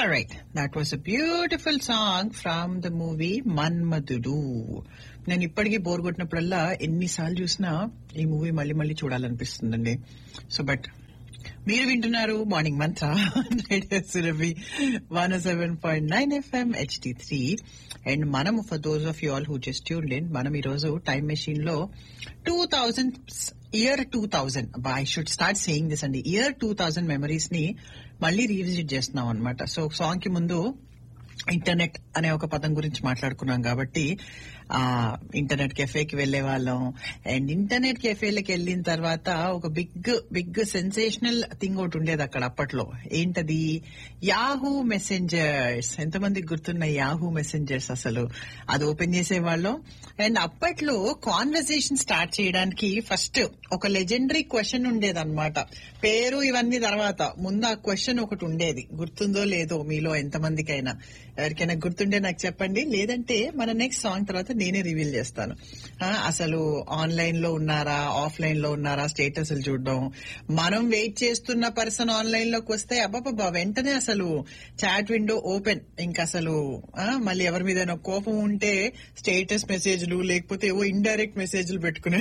right that was a beautiful song from the movie Manmadhudu నేను ఇప్పటికీ bore కొట్టినప్పుడల్లా ఎన్నిసార్లు చూసినా ఈ మూవీ మళ్ళీ మళ్ళీ చూడాలనిపిస్తుందండి సో బట్ మీరు వింటున్నారు morning Mantra Surabhi one seven point nine FM HD three and మనం for those of you all who just tuned in మనం ఈ రోజు టైం మెషిన్ లో two thousand year two thousand I should start saying this అండి year two thousand memories ని మళ్ళీ revisit చేస్తున్నాం అనమాట సో సాంగ్ కి ముందు ఇంటర్నెట్ అనే ఒక పదం గురించి మాట్లాడుకున్నాం కాబట్టి ఆ ఇంటర్నెట్ కెఫేకి వెళ్లే వాళ్ళం అండ్ ఇంటర్నెట్ కెఫేలకు వెళ్ళిన తర్వాత ఒక బిగ్ బిగ్ సెన్సేషనల్ థింగ్ ఒకటి ఉండేది అక్కడ అప్పట్లో ఏంటది యాహూ మెసెంజర్స్ ఎంతమందికి గుర్తున్నాయి యాహూ మెసెంజర్స్ అసలు అది ఓపెన్ చేసేవాళ్ళం అండ్ అప్పట్లో కాన్వర్సేషన్ స్టార్ట్ చేయడానికి ఫస్ట్ ఒక లెజెండరీ క్వశ్చన్ ఉండేది అనమాట పేరు ఇవన్నీ తర్వాత ముందు ఆ క్వశ్చన్ ఒకటి ఉండేది గుర్తుందో లేదో మీలో ఎంతమందికైనా ఎవరికైనా గుర్తుండే నాకు చెప్పండి లేదంటే మన నెక్స్ట్ సాంగ్ తర్వాత నేనే రివీల్ చేస్తాను ఆ, అసలు ఆన్లైన్ లో ఉన్నారా ఆఫ్లైన్ లో ఉన్నారా స్టేటస్ చూడడం మనం వెయిట్ చేస్తున్న పర్సన్ ఆన్లైన్ లోకి వస్తే అబ్బాబ్బా వెంటనే అసలు చాట్ విండో ఓపెన్ ఇంకా అసలు ఆ, మళ్ళీ ఎవరి మీద కోపం ఉంటే స్టేటస్ మెసేజ్లు లేకపోతే ఏవో ఇండైరెక్ట్ మెసేజ్లు పెట్టుకునే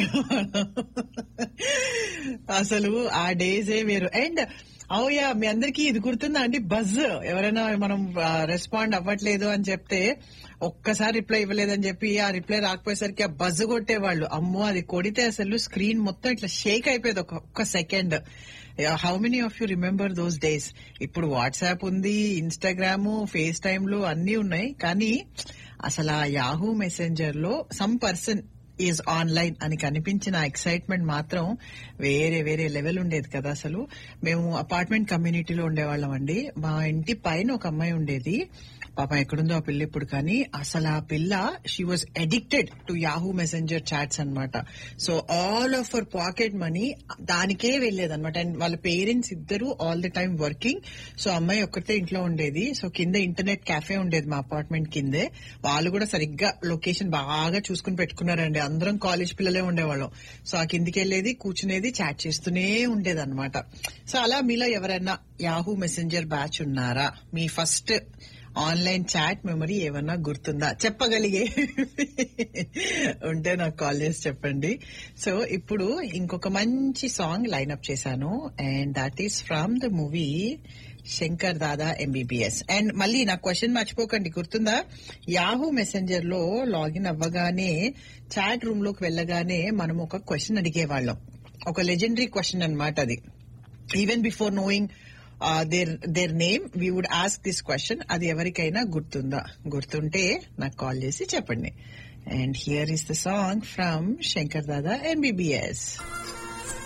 అసలు ఆ డేసే వేరు అండ్ అవుయా మీ అందరికీ ఇది గుర్తుందా అండి బజ్ ఎవరైనా మనం రెస్పాండ్ అవ్వట్లేదు అని చెప్తే ఒక్కసారి రిప్లై ఇవ్వలేదని చెప్పి ఆ రిప్లై రాకపోయేసరికి ఆ బజ్ కొట్టేవాళ్ళు అమ్మో అది కొడితే అసలు స్క్రీన్ మొత్తం ఇట్లా షేక్ అయిపోయేది ఒక ఒక్క second how many of you remember those days ఇప్పుడు వాట్సాప్ ఉంది ఇన్స్టాగ్రామ్ ఫేస్ టైమ్లు అన్ని ఉన్నాయి కానీ అసలు ఆ యాహూ మెసెంజర్ లో సమ్ పర్సన్ ఈజ్ ఆన్లైన్ అని కనిపించిన ఎక్సైట్మెంట్ మాత్రం వేరే వేరే లెవెల్ ఉండేది కదా అసలు మేము అపార్ట్మెంట్ కమ్యూనిటీలో ఉండేవాళ్ళం అండి మా ఇంటి పైన ఒక అమ్మాయి ఉండేది పాపం ఎక్కడుందో ఆ పిల్ల ఇప్పుడు కానీ అసలు ఆ పిల్ల she was addicted to Yahoo Messenger chats అన్నమాట so all of our pocket money దానికే వెళ్లేది అనమాట అండ్ వాళ్ళ పేరెంట్స్ ఇద్దరు all the time working so అమ్మాయి ఒక్కతే ఇంట్లో ఉండేది సో కింద ఇంటర్నెట్ క్యాఫే ఉండేది మా అపార్ట్మెంట్ కిందే వాళ్ళు కూడా సరిగ్గా లొకేషన్ బాగా చూసుకుని పెట్టుకున్నారండి అందరం కాలేజ్ పిల్లలే ఉండేవాళ్ళం సో ఆ కిందికి వెళ్ళేది కూర్చునేది చాట్ చేస్తూనే ఉండేది అనమాట సో అలా మీలో ఎవరైనా యాహూ మెసెంజర్ బ్యాచ్ ఉన్నారా మీ ఫస్ట్ ఆన్లైన్ చాట్ మెమరీ ఏమన్నా గుర్తుందా చెప్పగలిగే ఉంటే నాకు కాల్ చేసి చెప్పండి సో ఇప్పుడు ఇంకొక మంచి సాంగ్ లైన్అప్ చేశాను and that is from the movie Shankar Dada MBBS and మళ్ళీ నా క్వశ్చన్ మర్చిపోకండి గుర్తుందా యాహూ మెసెంజర్ లో లాగిన్ అవ్వగానే చాట్ రూమ్ లోకి వెళ్ళగానే మనం ఒక క్వశ్చన్ అడిగేవాళ్ళం ఒక లెజెండరీ క్వశ్చన్ అన్నమాట అది even before knowing their their name we would ask this question అది ఎవరికైనా గుర్తుందా గుర్తుంటే నాకు కాల్ చేసి చెప్పండి and here is the song from Shankar Dada MBBS